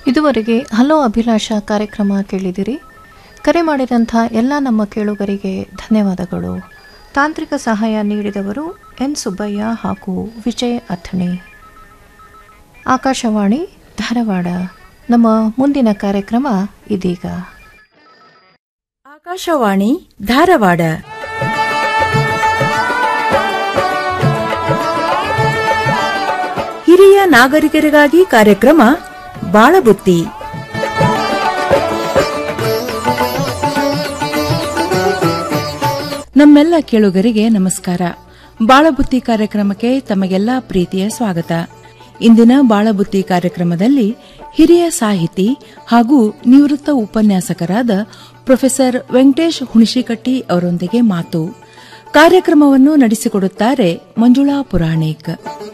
ಇದುವರೆಗೆ ಹಲೋ ಅಭಿಲಾಷ ಕಾರ್ಯಕ್ರಮ ಕೇಳಿದಿರಿ ಕರೆ ಮಾಡಿದಂಥ ಎಲ್ಲ ನಮ್ಮ ಕೇಳುಗರಿಗೆ ಧನ್ಯವಾದಗಳು ತಾಂತ್ರಿಕ ಸಹಾಯ ನೀಡಿದವರು ಎನ್ ಸುಬ್ಬಯ್ಯ ಹಾಗೂ ವಿಜಯ್ ಅಥಣಿ ಆಕಾಶವಾಣಿ ಧಾರವಾಡ ನಮ್ಮ ಮುಂದಿನ ಕಾರ್ಯಕ್ರಮ ಇದೀಗ ಆಕಾಶವಾಣಿ ಧಾರವಾಡ ಹಿರಿಯ ನಾಗರಿಕರಿಗಾಗಿ ಕಾರ್ಯಕ್ರಮ ಬಾಳಬುತ್ತಿ ನಮ್ಮೆಲ್ಲ ಕೇಳುಗರಿಗೆ ನಮಸ್ಕಾರ ಬಾಳಬುತ್ತಿ ಕಾರ್ಯಕ್ರಮಕ್ಕೆ ತಮಗೆಲ್ಲ ಪ್ರೀತಿಯ ಸ್ವಾಗತ ಇಂದಿನ ಬಾಳಬುತ್ತಿ ಕಾರ್ಯಕ್ರಮದಲ್ಲಿ ಹಿರಿಯ ಸಾಹಿತಿ ಹಾಗೂ ನಿವೃತ್ತ ಉಪನ್ಯಾಸಕರಾದ ಪ್ರೊಫೆಸರ್ ವೆಂಕಟೇಶ್ ಹುಣಶಿಕಟ್ಟಿ ಅವರೊಂದಿಗೆ ಮಾತು ಕಾರ್ಯಕ್ರಮವನ್ನು ನಡೆಸಿಕೊಡುತ್ತಾರೆ ಮಂಜುಳಾ ಪುರಾಣಿಕ್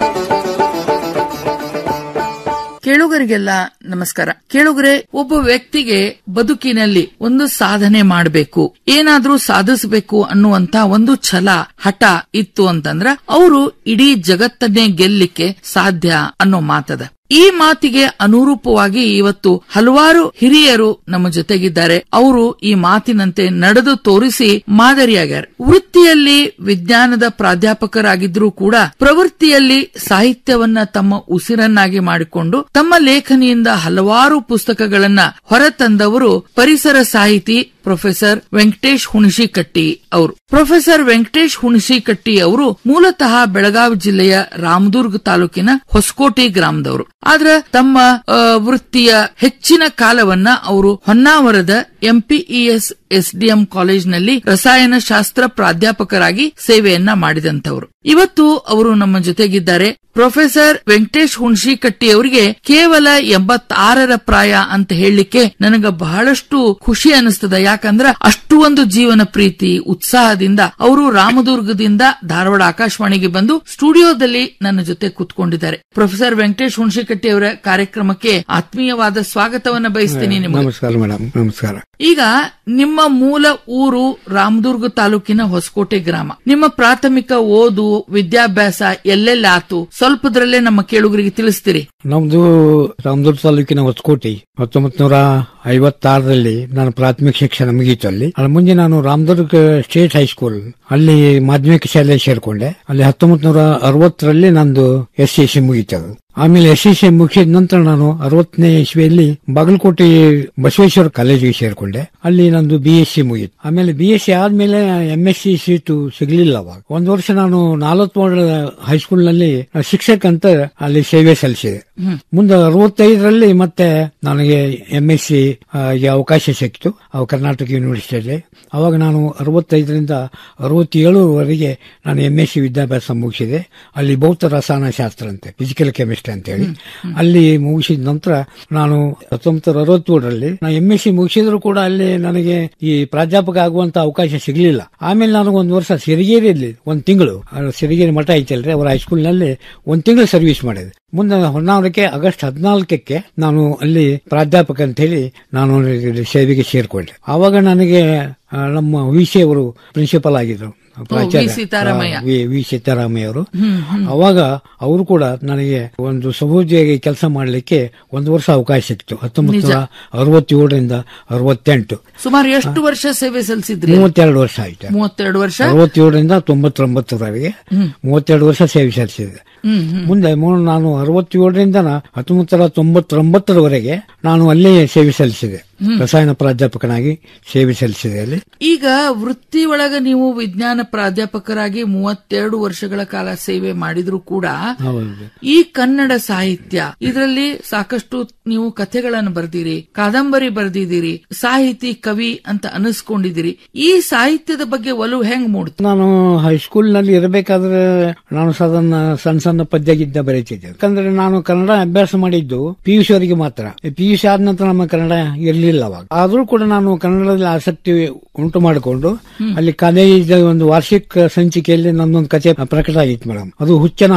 ಕೇಳುಗರಿಗೆಲ್ಲ ನಮಸ್ಕಾರ ಕೇಳುಗರೆ ಒಬ್ಬ ವ್ಯಕ್ತಿಗೆ ಬದುಕಿನಲ್ಲಿ ಒಂದು ಸಾಧನೆ ಮಾಡಬೇಕು ಏನಾದ್ರೂ ಸಾಧಿಸಬೇಕು ಅನ್ನುವಂತ ಒಂದು ಛಲ ಹಠ ಇತ್ತು ಅಂತಂದ್ರ ಅವರು ಇಡೀ ಜಗತ್ತನ್ನೇ ಗೆಲ್ಲಿಕ್ಕೆ ಸಾಧ್ಯ ಅನ್ನೋ ಮಾತದ ಈ ಮಾತಿಗೆ ಅನುರೂಪವಾಗಿ ಇವತ್ತು ಹಲವಾರು ಹಿರಿಯರು ನಮ್ಮ ಜೊತೆಗಿದ್ದಾರೆ ಅವರು ಈ ಮಾತಿನಂತೆ ನಡೆದು ತೋರಿಸಿ ಮಾದರಿಯಾಗ್ಯಾರ ವೃತ್ತಿಯಲ್ಲಿ ವಿಜ್ಞಾನದ ಪ್ರಾಧ್ಯಾಪಕರಾಗಿದ್ರೂ ಕೂಡ ಪ್ರವೃತ್ತಿಯಲ್ಲಿ ಸಾಹಿತ್ಯವನ್ನ ತಮ್ಮ ಉಸಿರನ್ನಾಗಿ ಮಾಡಿಕೊಂಡು ತಮ್ಮ ಲೇಖನಿಯಿಂದ ಹಲವಾರು ಪುಸ್ತಕಗಳನ್ನ ಹೊರತಂದವರು ಪರಿಸರ ಸಾಹಿತಿ ಪ್ರೊಫೆಸರ್ ವೆಂಕಟೇಶ್ ಹುಣಶಿಕಟ್ಟಿ ಅವರು ಪ್ರೊಫೆಸರ್ ವೆಂಕಟೇಶ್ ಹುಣಶಿಕಟ್ಟಿ ಅವರು ಮೂಲತಃ ಬೆಳಗಾವಿ ಜಿಲ್ಲೆಯ ರಾಮದುರ್ಗ ತಾಲೂಕಿನ ಹೊಸಕೋಟೆ ಗ್ರಾಮದವರು ಆದ್ರ ತಮ್ಮ ಆ, ವೃತ್ತಿಯ ಹೆಚ್ಚಿನ ಕಾಲವನ್ನ ಅವರು ಹೊನ್ನಾವರದ ಎಂಪಿಇಎಸ್ ಎಸ್ಡಿಎಂ ಕಾಲೇಜ್ನಲ್ಲಿ ರಸಾಯನಶಾಸ್ತ್ರ ಪ್ರಾಧ್ಯಾಪಕರಾಗಿ ಸೇವೆಯನ್ನ ಮಾಡಿದಂತವರು ಇವತ್ತು ಅವರು ನಮ್ಮ ಜೊತೆಗಿದ್ದಾರೆ ಪ್ರೊಫೆಸರ್ ವೆಂಕಟೇಶ್ ಹುಣಶಿಕಟ್ಟಿ ಅವರಿಗೆ ಕೇವಲ ಎಂಬತ್ತಾರರ ಪ್ರಾಯ ಅಂತ ಹೇಳಲಿಕ್ಕೆ ನನಗ ಬಹಳಷ್ಟು ಖುಷಿ ಅನಿಸ್ತದ ಯಾಕಂದ್ರ ಅಷ್ಟು ಒಂದು ಜೀವನ ಪ್ರೀತಿ ಉತ್ಸಾಹದಿಂದ ಅವರು ರಾಮದುರ್ಗದಿಂದ ಧಾರವಾಡ ಆಕಾಶವಾಣಿಗೆ ಬಂದು ಸ್ಟುಡಿಯೋದಲ್ಲಿ ನನ್ನ ಜೊತೆ ಕೂತ್ಕೊಂಡಿದ್ದಾರೆ ಪ್ರೊಫೆಸರ್ ವೆಂಕಟೇಶ್ ಹುಣಶಿಕಟ್ಟಿ ಅವರ ಕಾರ್ಯಕ್ರಮಕ್ಕೆ ಆತ್ಮೀಯವಾದ ಸ್ವಾಗತವನ್ನ ಬಯಸ್ತೀನಿ ನಿಮಗೆ ನಮಸ್ಕಾರ ಮೇಡಮ್ ನಮಸ್ಕಾರ ಈಗ ನಿಮ್ಮ ಮೂಲ ಊರು ರಾಮದುರ್ಗ ತಾಲೂಕಿನ ಹೊಸಕೋಟೆ ಗ್ರಾಮ ನಿಮ್ಮ ಪ್ರಾಥಮಿಕ ಓದು ವಿದ್ಯಾಭ್ಯಾಸ ಎಲ್ಲೆಲ್ಲ ಆತು ಸ್ವಲ್ಪದ್ರಲ್ಲೇ ನಮ್ಮ ಕೇಳುಗರಿಗೆ ತಿಳಿಸ್ತೀರಿ ನಮ್ದು ರಾಮದುರ್ಗ ತಾಲೂಕಿನ ಹೊಸಕೋಟೆ ಹತ್ತೊಂಬತ್ ನೂರ ಐವತ್ತಾರರಲ್ಲಿ ನಾನು ಪ್ರಾಥಮಿಕ ಶಿಕ್ಷಣ ಮುಗೀತು ಅಲ್ಲಿ ಅದ್ರ ಮುಂದೆ ನಾನು ರಾಮದುರ್ಗ ಸ್ಟೇಟ್ ಹೈಸ್ಕೂಲ್ ಅಲ್ಲಿ ಮಾಧ್ಯಮಿಕ ಶಾಲೆ ಸೇರ್ಕೊಂಡೆ ಅಲ್ಲಿ ಹತ್ತೊಂಬತ್ ನೂರ ಅರವತ್ತರಲ್ಲಿ ನಂದು ಎಸ್ ಸಿ ಸಿ ಮುಗೀತು ಅದು ಆಮೇಲೆ ಎಸ್ ಸಿ ಸಿ ಮುಗಿಸಿದ ನಂತರ ನಾನು ಅರವತ್ತನೇ ಇಸ್ವಿಯಲ್ಲಿ ಬಾಗಲಕೋಟೆ ಬಸವೇಶ್ವರ ಕಾಲೇಜಿಗೆ ಸೇರ್ಕೊಂಡೆ ಅಲ್ಲಿ ನಂದು ಬಿ ಎಸ್ ಸಿ ಮುಗೀತು ಆಮೇಲೆ ಬಿ ಎಸ್ ಸಿ ಆದ್ಮೇಲೆ ಎಂ ಎಸ್ ಸಿ ಸೀಟು ಸಿಗ್ಲಿಲ್ಲ ಅವಾಗ ಒಂದು ವರ್ಷ ನಾನು ನಾಲ್ವತ್ಮೂರರ ಹೈಸ್ಕೂಲ್ ನಲ್ಲಿ ಶಿಕ್ಷಕ ಅಂತ ಅಲ್ಲಿ ಸೇವೆ ಸಲ್ಲಿಸಿದೆ ಮುಂದೆ ಅರವತ್ತೈದರಲ್ಲಿ ಮತ್ತೆ ನನಗೆ ಎಂ ಎಸ್ ಸಿ ಅವಕಾಶ ಸಿಕ್ತು ಅವು ಕರ್ನಾಟಕ ಯೂನಿವರ್ಸಿಟಿಯಲ್ಲಿ ಅವಾಗ ನಾನು ಅರವತ್ತೈದರಿಂದ ಅರವತ್ತೇಳರವರೆಗೆ ನಾನು ಎಂ ಎಸ್ ಸಿ ವಿದ್ಯಾಭ್ಯಾಸ ಮುಗಿಸಿದೆ ಅಲ್ಲಿ ಭೌತ ರಸಾಯನಶಾಸ್ತ್ರ ಅಂತೆ ಫಿಸಿಕಲ್ ಕೆಮಿಸ್ಟ್ರಿ ಅಂತ ಹೇಳಿ ಅಲ್ಲಿ ಮುಗಿಸಿದ ನಂತರ ನಾನು ಹತ್ತೊಂಬತ್ತು ಅರವತ್ತೇಳರಲ್ಲಿ ನಾನು ಎಂ ಎಸ್ ಸಿ ಮುಗಿಸಿದ್ರು ಕೂಡ ಅಲ್ಲಿ ನನಗೆ ಈ ಪ್ರಾಧ್ಯಾಪಕ ಆಗುವಂತ ಅವಕಾಶ ಸಿಗಲಿಲ್ಲ ಆಮೇಲೆ ನಾನು ಒಂದು ವರ್ಷ ಸಿರಿಗೇರಿಯಲ್ಲಿ ಒಂದು ತಿಂಗಳು ಆ ಸಿರಿಗೇರಿ ಮಠ ಐತಲ್ರಿ ಅವರ ಹೈಸ್ಕೂಲ್ ನಲ್ಲಿ ಒಂದು ತಿಂಗಳು ಸರ್ವಿಸ್ ಮಾಡಿದೆ ಮುಂದೆ ಹೊನ್ನಾವರಕ್ಕೆ ಆಗಸ್ಟ್ ಹದಿನಾಲ್ಕಕ್ಕೆ ನಾನು ಅಲ್ಲಿ ಪ್ರಾಧ್ಯಾಪಕ ಅಂತ ಹೇಳಿ ನಾನು ಇಲ್ಲಿ ಸೇವೆಗೆ ಸೇರ್ಕೊಂಡೆ ಆವಾಗ ನನಗೆ ಆ, ನಮ್ಮ ವಿ ಸಿ ಅವರು ಪ್ರಿನ್ಸಿಪಲ್ ಆಗಿದ್ರು ಪ್ರಾಚಾರ್ಯ ಸಿದ್ದರಾಮಯ್ಯ. ವಿ ವಿ ಸಿದ್ದರಾಮಯ್ಯ ಅವರು ಅವಾಗ ಅವರು ಕೂಡ ನನಗೆ ಒಂದು ಸಹೋದ್ಯೋಗಿ ಕೆಲಸ ಮಾಡಲಿಕ್ಕೆ ಒಂದು ವರ್ಷ ಅವಕಾಶ ಸಿಕ್ತು ಹತ್ತೊಂಬತ್ತು ನೂರ ಅರವತ್ತೇಳರಿಂದ ಅರವತ್ತೆಂಟು ಸುಮಾರು ಎಷ್ಟು ವರ್ಷ ಸೇವೆ ಸಲ್ಲಿಸಿದ್ರಿ ಮೂವತ್ತೆರಡು ವರ್ಷ ಆಯ್ತು ಮೂವತ್ತೆರಡು ವರ್ಷ ಅರವತ್ತೇಳರಿಂದ ತೊಂಬತ್ತೊಂಬತ್ತರವರೆಗೆ ಮೂವತ್ತೆರಡು ವರ್ಷ ಸೇವೆ ಸಲ್ಲಿಸಿದೆ ಹ್ಮ್ ಹ್ಮ್ ಮುಂದೆ ಮೂ- ನಾನು ಅರವತ್ತೇಳರಿಂದ ಹತ್ತೊಂಬತ್ತು ನೂರ ತೊಂಬತ್ತೊಂಬತ್ತರವರೆಗೆ ನಾನು ಅಲ್ಲೇ ಸೇವೆ ಸಲ್ಲಿಸಿದೆ ರಸಾಯನ ಪ್ರಾಧ್ಯಾಪಕನಾಗಿ ಸೇವೆ ಸಲ್ಲಿಸಿದೆ ಅಲ್ಲಿ ಈಗ ವೃತ್ತಿ ಒಳಗ ನೀವು ವಿಜ್ಞಾನ ಪ್ರಾಧ್ಯಾಪಕರಾಗಿ ಮೂವತ್ತೆರಡು ವರ್ಷಗಳ ಕಾಲ ಸೇವೆ ಮಾಡಿದ್ರು ಕೂಡ ಹೌದು ಈ ಕನ್ನಡ ಸಾಹಿತ್ಯ ಇದರಲ್ಲಿ ಸಾಕಷ್ಟು ನೀವು ಕಥೆಗಳನ್ನು ಬರ್ದಿರಿ ಕಾದಂಬರಿ ಬರ್ದಿದ್ದೀರಿ ಸಾಹಿತಿ ಕವಿ ಅಂತ ಅನಿಸ್ಕೊಂಡಿದ್ದೀರಿ ಈ ಸಾಹಿತ್ಯದ ಬಗ್ಗೆ ಒಲವು ಹೆಂಗ್ ಮೂಡ್ತು ನಾನು ಹೈಸ್ಕೂಲ್ ನಲ್ಲಿ ಇರಬೇಕಾದ್ರೆ ನಾನು ಸಾಧಾರಣ ಸಣ್ಣ ಸಣ್ಣ ಪದ್ಯ ಗಿದ್ದ ಬರೀತಿದ್ದೆ ಯಾಕಂದ್ರೆ ನಾನು ಕನ್ನಡ ಅಭ್ಯಾಸ ಮಾಡಿದ್ದು ಪಿಯುಸಿ ಅವರಿಗೆ ಮಾತ್ರ ಪಿಯುಸಿ ಆದ ನಂತರ ನಮ್ಮ ಕನ್ನಡ ಇರಲಿಲ್ಲ ಅವಾಗ ಆದ್ರೂ ಕೂಡ ನಾನು ಕನ್ನಡದಲ್ಲಿ ಆಸಕ್ತಿ ಉಂಟು ಮಾಡಿಕೊಂಡು ಅಲ್ಲಿ ಕಾಲೇಜ್ ಒಂದು ವಾರ್ಷಿಕ ಸಂಚಿಕೆಯಲ್ಲಿ ನನ್ನೊಂದು ಕಥೆ ಪ್ರಕಟ ಆಗಿತ್ತು ಮೇಡಮ್ ಅದು ಹುಚ್ಚನ